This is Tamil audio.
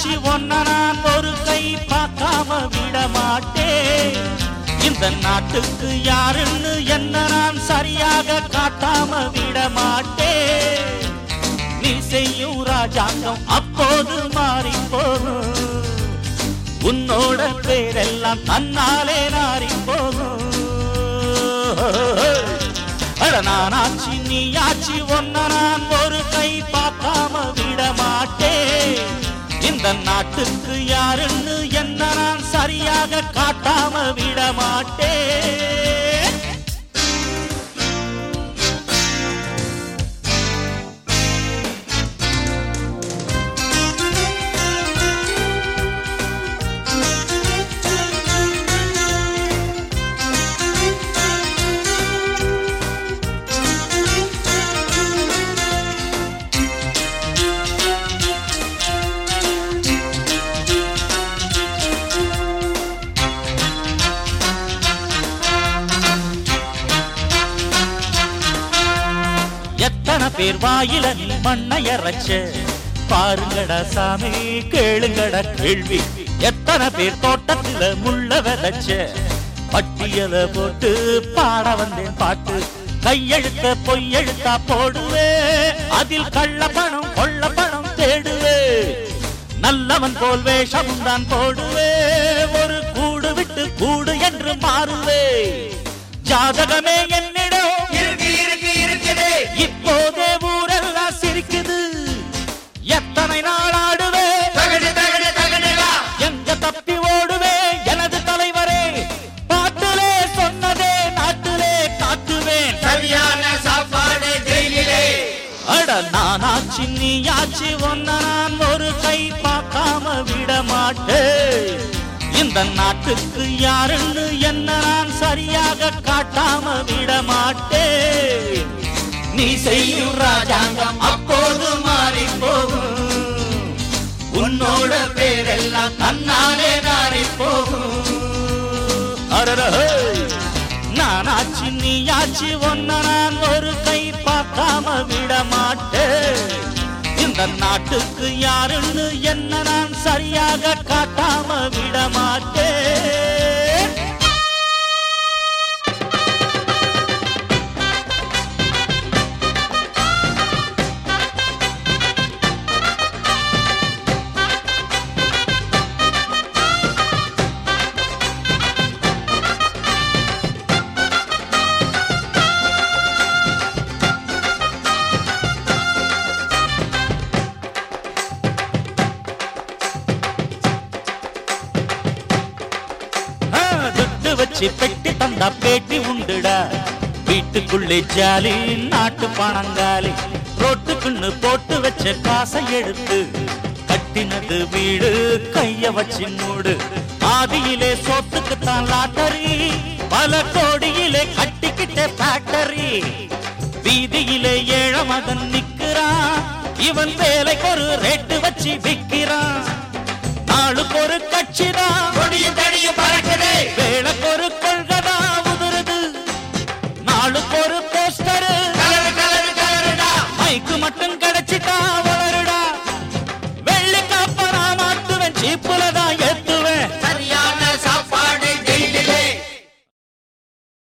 நீயாச்சு ஒன்ன நான் ஒரு கை பார்க்காம விட மாட்டேன் இந்த நாட்டுக்கு யாருன்னு என்ன நான் சரியாக காட்டாம விட மாட்டேன் நீ செய்யும் ராஜாங்கம் அப்போது மாறி போகும் உன்னோட பேரெல்லாம் தன்னாலே நாரி போகும் அட நானாச்சு நீயாச்சு ஒன்ன நான் ஒரு கை பார்க்காம விட மாட்டேன் இந்த நாட்டுக்கு யாருன்னு என்ன நான் சரியாக காட்டாம விட மாட்டேன் எத்தனை பேர் வாயில நீ மண்ணை அரைச்ச பாருங்கடா சாமி கேளுங்கடா கேள்வி எத்தனை பேர் தோட்டத்துல முள்ள விதைச்ச பட்டியல போட்டு பாட வந்தேன் பாட்டு கையெழுத்த பொய்யெழுத்தா போடுவே அதில் கள்ள பணம் கொள்ள பணம் தேடுவே நல்லவன் போல் வேஷமும் தான் போடுவே ஒரு கூடு விட்டு கூடு என்று மாறுவே ஜாதகமே என்னிடம் இருக்கு இருக்கு இருக்குது இப்போதே ஊரெல்லாம் சிரிக்குது எத்தனை நாள் ஆடுவே தகடு தகடு தகடுடா எங்க தப்பி ஓடுவே எனது தலைவரே பாட்டிலே சொன்னதே நாட்டிலே காட்டுவேன் சரியான சாப்பாடு ஜெயிலிலே அட நானாச்சு நீயாச்சு ஒன்ன நான் ஒரு கை பார்க்காம விட மாட்டேன் இந்த நாட்டுக்கு யாருன்னு என்ன நான் சரியாக காட்டாம விட மாட்டேன் நீ செய்யும் ராஜாங்கம் அப்போது மாறி போகும் உன்னோட பேரெல்லாம் தன்னாலே நாரி போகும் அரரஹே! நானாச்சு நீயாச்சு ஒன்ன நான் ஒரு கை பார்க்காம விட மாட்டேன் இந்த நாட்டுக்கு யாருன்னு என்ன நான் சரியாக காட்டாம விட மாட்டேன் ஆ, துட்டு வச்சு பெட்டி தந்தா பேட்டி உண்டுடா வீட்டுக்குள்ளே ஜாலி நாட்டு பணங்காலி ரோட்டுக்குன்னு போட்டு வச்ச காசை எடுத்து கட்டினது வீடு கைய வச்சு மூடு ஆதியிலே சோத்துக்குத்தான் லாட்டரி பல கோடியிலே கட்டிக்கிட்ட ஃபேக்டரி வீதியிலே ஏழ மகன் நிக்கிறான் இவன் வேலைக்கு ஒரு ரேட்டு வச்சு விக்கிறான் நாளுக்கு ஒரு கட்சிதான் கொடியும் தடியும் பறக்குது வேலைக்கு ஒரு கொள்கதா உதிருது நாளுக்கு ஒரு போஸ்டர் கலரு கலரு கலருடா மைக்கு மட்டும் கிடைச்சிட்டா வளருடா வெள்ளி காப்ப நான் மாட்டுவேன் சீப்புலதான்